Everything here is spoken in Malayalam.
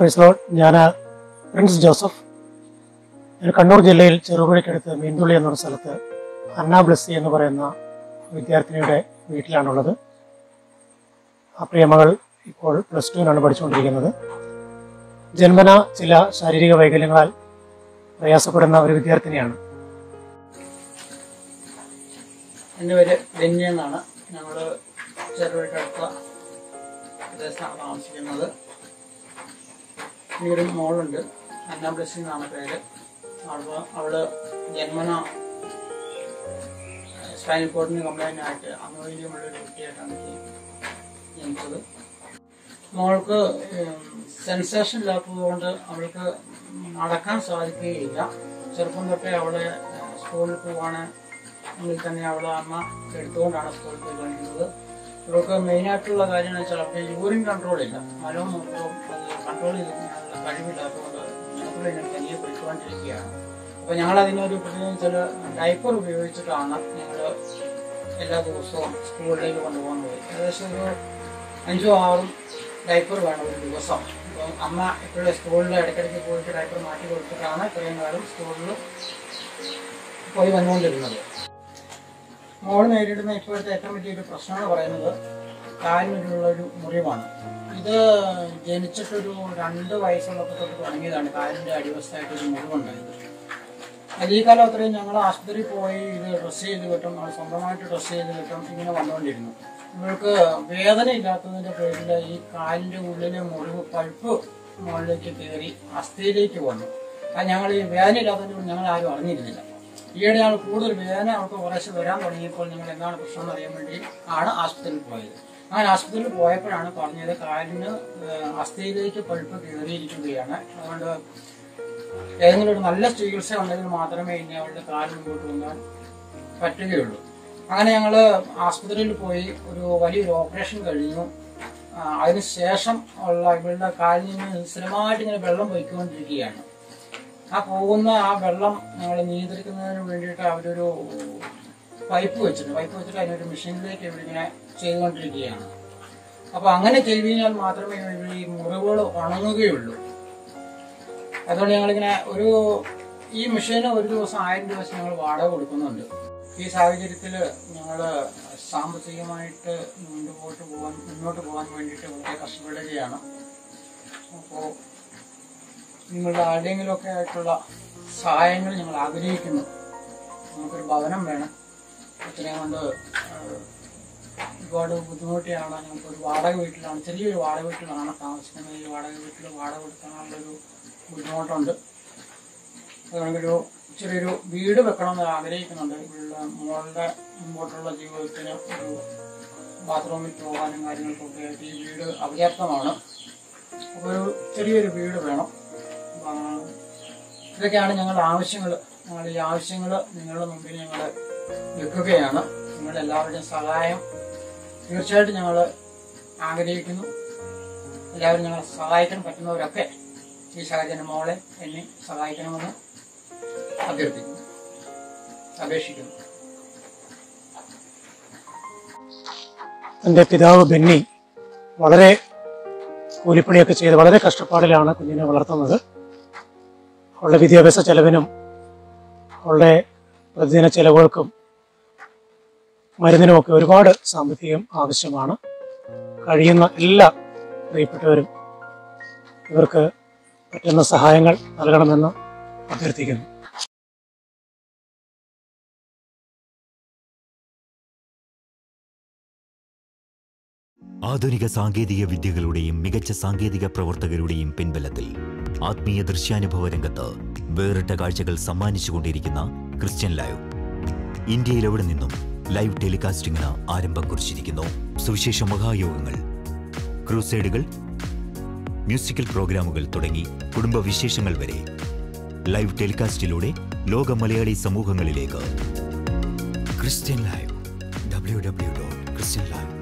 പ്രൈസ്ലോ ഞാൻ പ്രിൻസ് ജോസഫ് ഞാൻ കണ്ണൂർ ജില്ലയിൽ ചെറുപുഴയ്ക്കടുത്ത് മീൻതുള്ളി എന്നൊരു സ്ഥലത്ത് അന്ന ബ്ലസ്സി എന്ന് പറയുന്ന വിദ്യാർത്ഥിനിയുടെ വീട്ടിലാണുള്ളത് ആ പ്രിയമകൾ ഇപ്പോൾ പ്ലസ് ടുവിനാണ് പഠിച്ചുകൊണ്ടിരിക്കുന്നത് ജന്മന ചില ശാരീരിക വൈകല്യങ്ങളാൽ പ്രയാസപ്പെടുന്ന ഒരു വിദ്യാർത്ഥിനിയാണ് എൻ്റെ പേര് ബെന്നി എന്നാണ് ഞങ്ങൾ ചെറുപുഴക്കടുത്ത പ്രദേശത്താണ് താമസിക്കുന്നത് എനിക്കൊരു മോളുണ്ട് അന്ന ബ്ലസ്സി എന്നാണ് പേര് അവള് അവള് ജന്മന സ്പൈനൽ കോഡിന് കംപ്ലൈൻ്റ് ആയിട്ട് അംഗവൈകല്യമുള്ളൊരു കുട്ടിയായിട്ടാണ് ജനി- ജനിച്ചത് മോൾക്ക് സെൻസേഷൻ ഇല്ലാത്തത് കൊണ്ട് അവൾക്ക് നടക്കാൻ സാധിക്കുകയില്ല ചെറുപ്പം തൊട്ടേ അവളെ ഏഹ്, സ്കൂളിൽ പോവാണ് എങ്കിൽ തന്നെ അവളെ അമ്മ എടുത്തുകൊണ്ടാണ് സ്കൂളിൽ പോയി കഴിയുന്നത് ഇവർക്ക് മെയിനായിട്ടുള്ള കാര്യം എന്ന് വെച്ചാൽ അവർക്ക് യൂറിൻ കൺട്രോൾ ഇല്ല മലവും മൂത്രവും അത് കൺട്രോൾ ചെയ്യാനുള്ള കഴിവില്ലാത്തതുകൊണ്ട് മൂത്രം ഇങ്ങനെ തനിയെ പോയിക്കൊണ്ടിരിക്കുകയാണ് അപ്പോൾ ഞങ്ങൾ അതിനൊരു പ്രത്യേകിച്ച് ഡൈപ്പർ ഉപയോഗിച്ചിട്ടാണ് ഞങ്ങൾ എല്ലാ ദിവസവും സ്കൂളിലേക്ക് കൊണ്ടുപോകുന്നത് ഏകദേശം ഒരു അഞ്ചോ ആറും ഡൈപ്പർ വേണം ഒരു ദിവസം അപ്പം അമ്മ ഇപ്പോഴും സ്കൂളിൽ ഇടയ്ക്കിടയ്ക്ക് പോയിട്ട് ഡൈപ്പർ മാറ്റി കൊടുത്തിട്ടാണ് ഇത്രയും കാലം സ്കൂളിൽ പോയി വന്നുകൊണ്ടിരുന്നത് മോൾ നേരിടുന്ന ഇപ്പോഴത്തെ ഏറ്റവും വലിയൊരു പ്രശ്നം എന്ന് പറയുന്നത് കാലിനുള്ള ഒരു മുറിവാണ് ഇത് ജനിച്ചിട്ടൊരു രണ്ട് വയസ്സുള്ളപ്പോൾ തൊട്ട് തുടങ്ങിയതാണ് കാലിൻ്റെ അടിവശത്തായിട്ട് ഒരു മുറിവുണ്ടായത് അത് ഈ കാലം അത്രയും ഞങ്ങൾ ആശുപത്രിയിൽ പോയി ഇത് ഡ്രസ്സ് ചെയ്ത് കിട്ടും നമ്മൾ സ്വന്തമായിട്ട് ഡ്രസ്സ് ചെയ്ത് കിട്ടും ഇങ്ങനെ വന്നുകൊണ്ടിരുന്നു ഇവർക്ക് വേദന ഇല്ലാത്തതിൻ്റെ പേരിൽ ഈ കാലിൻ്റെ ഉള്ളിലെ മുറിവ് പഴുപ്പ് മുകളിലേക്ക് കയറി അസ്ഥിയിലേക്ക് വന്നു അത് ഞങ്ങൾ ഈ വേദന ഇല്ലാത്തതിൻ്റെ കൂടി ഞങ്ങൾ ആരും അറിഞ്ഞിരുന്നില്ല ഈയിടെ ഞങ്ങൾ കൂടുതൽ വേദന അവർക്ക് കുറേശ്ശെ വരാൻ തുടങ്ങിയപ്പോൾ ഞങ്ങൾ എന്താണ് പ്രശ്നം എന്ന് അറിയാൻ വേണ്ടി ആണ് ആശുപത്രിയിൽ പോയത് അങ്ങനെ ആശുപത്രിയിൽ പോയപ്പോഴാണ് പറഞ്ഞത് കാലിന് ഏഹ്, അസ്ഥിയിലേക്ക് പഴുപ്പ് കയറിയിരിക്കുകയാണ് അതുകൊണ്ട് ഏതെങ്കിലും ഒരു നല്ല ചികിത്സ ഉണ്ടെങ്കിൽ മാത്രമേ ഇനി അവളുടെ കാല് മുമ്പോട്ട് കൊണ്ടുപോകാൻ പറ്റുകയുള്ളൂ അങ്ങനെ ഞങ്ങൾ ആസ്പത്രിയിൽ പോയി ഒരു വലിയൊരു ഓപ്പറേഷൻ കഴിഞ്ഞു ആ, അതിനുശേഷം ഉള്ള ഇവളുടെ കാലിൽ നിന്ന് സ്ഥിരമായിട്ട് ഇങ്ങനെ വെള്ളം പോയിക്കൊണ്ടിരിക്കുകയാണ് ആ പോകുന്ന ആ വെള്ളം ഞങ്ങൾ നിയന്ത്രിക്കുന്നതിന് വേണ്ടിയിട്ട് അവരൊരു പൈപ്പ് വെച്ചിട്ടുണ്ട് പൈപ്പ് വെച്ചിട്ട് അതിനൊരു മെഷീനിലേക്ക് ഇവരിങ്ങനെ ചെയ്തുകൊണ്ടിരിക്കുകയാണ് അപ്പോൾ അങ്ങനെ ചെയ്തു കഴിഞ്ഞാൽ മാത്രമേ ഇവർ ഈ മുറിവുകൾ ഉണങ്ങുകയുള്ളൂ അതുകൊണ്ട് ഞങ്ങളിങ്ങനെ ഒരു ഈ മെഷീന് ഒരു ദിവസം ആയിരം രൂപ വെച്ച് ഞങ്ങൾ വാടക കൊടുക്കുന്നുണ്ട് ഈ സാഹചര്യത്തിൽ ഞങ്ങൾ സാമ്പത്തികമായിട്ട് മുന്നോട്ട് പോകാൻ മുന്നോട്ട് പോകാൻ വേണ്ടിയിട്ട് വളരെ കഷ്ടപ്പെടുകയാണ് അപ്പോൾ നിങ്ങളുടെ ആരുടെയെങ്കിലുമൊക്കെ ആയിട്ടുള്ള സഹായങ്ങൾ ഞങ്ങൾ ആഗ്രഹിക്കുന്നു നമുക്കൊരു ഭവനം വേണം ഇത്രയും കൊണ്ട് ഏഹ്, ഒരുപാട് ബുദ്ധിമുട്ടിയാണ് ഞങ്ങൾക്ക് ഒരു വാടക വീട്ടിലാണ് ചെറിയൊരു വാടക വീട്ടിലാണ് താമസിക്കുന്നത് ഈ വാടക വീട്ടിൽ വാടക കൊടുക്കാനുള്ളൊരു ബുദ്ധിമുട്ടുണ്ട് അതുകൊണ്ടൊരു ചെറിയൊരു വീട് വെക്കണമെന്ന് ആഗ്രഹിക്കുന്നുണ്ട് ഇവളുടെ മോളുടെ മുമ്പോട്ടുള്ള ജീവിതത്തിന് ഒരു ബാത്റൂമിൽ പോകാനും കാര്യങ്ങൾക്കൊക്കെ ആയിട്ട് ഈ വീട് അപര്യാപ്തമാണ് അപ്പോൾ ഒരു ചെറിയൊരു വീട് വേണം അപ്പം, ആ, ഇതൊക്കെയാണ് ഞങ്ങളുടെ ആവശ്യങ്ങൾ ഞങ്ങൾ ഈ ആവശ്യങ്ങൾ നിങ്ങളുടെ മുമ്പിൽ ഞങ്ങൾ വെക്കുകയാണ് നിങ്ങളുടെ എല്ലാവരുടെയും സഹായം തീർച്ചയായിട്ടും ഞങ്ങൾ ആഗ്രഹിക്കുന്നു എല്ലാവരും ഞങ്ങളെ സഹായിക്കാൻ പറ്റുന്നവരൊക്കെ ഈ സാഹചര്യം മോളെ എന്നെ സഹായിക്കണമെന്ന് അഭ്യർത്ഥിക്കുന്നു അപേക്ഷിക്കുന്നു എൻ്റെ പിതാവ് ബെന്നി വളരെ കൂലിപ്പണിയൊക്കെ ചെയ്ത് വളരെ കഷ്ടപ്പാടിലാണ് കുഞ്ഞിനെ വളർത്തുന്നത് അവളുടെ വിദ്യാഭ്യാസ ചെലവിനും അവളുടെ പ്രതിദിന ചെലവുകൾക്കും മരുന്നിനുമൊക്കെ ഒരുപാട് സാമ്പത്തികം ആവശ്യമാണ് കഴിയുന്ന എല്ലാ പ്രിയപ്പെട്ടവരും ഇവർക്ക് പറ്റുന്ന സഹായങ്ങൾ നൽകണമെന്ന് അഭ്യർത്ഥിക്കുന്നു ആധുനിക സാങ്കേതിക വിദ്യകളുടെയും മികച്ച സാങ്കേതിക പ്രവർത്തകരുടെയും പിൻബലത്തിൽ ആത്മീയ ദൃശ്യാനുഭവ രംഗത്ത് വേറിട്ട കാഴ്ചകൾ സമ്മാനിച്ചുകൊണ്ടിരിക്കുന്ന ക്രിസ്ത്യൻ ലൈവ് ഇന്ത്യയിൽ എവിടെ നിന്നും ലൈവ് ടെലികാസ്റ്റിംഗിന് ആരംഭം കുറിച്ചിരിക്കുന്നു സുവിശേഷ മഹായോഗങ്ങൾ ക്രൂസൈഡുകൾ മ്യൂസിക്കൽ പ്രോഗ്രാമുകൾ തുടങ്ങി കുടുംബ വിശേഷങ്ങൾ വരെ ലൈവ് ടെലികാസ്റ്റിലൂടെ ലോക മലയാളി സമൂഹങ്ങളിലേക്ക് Christian live W W dot Christian live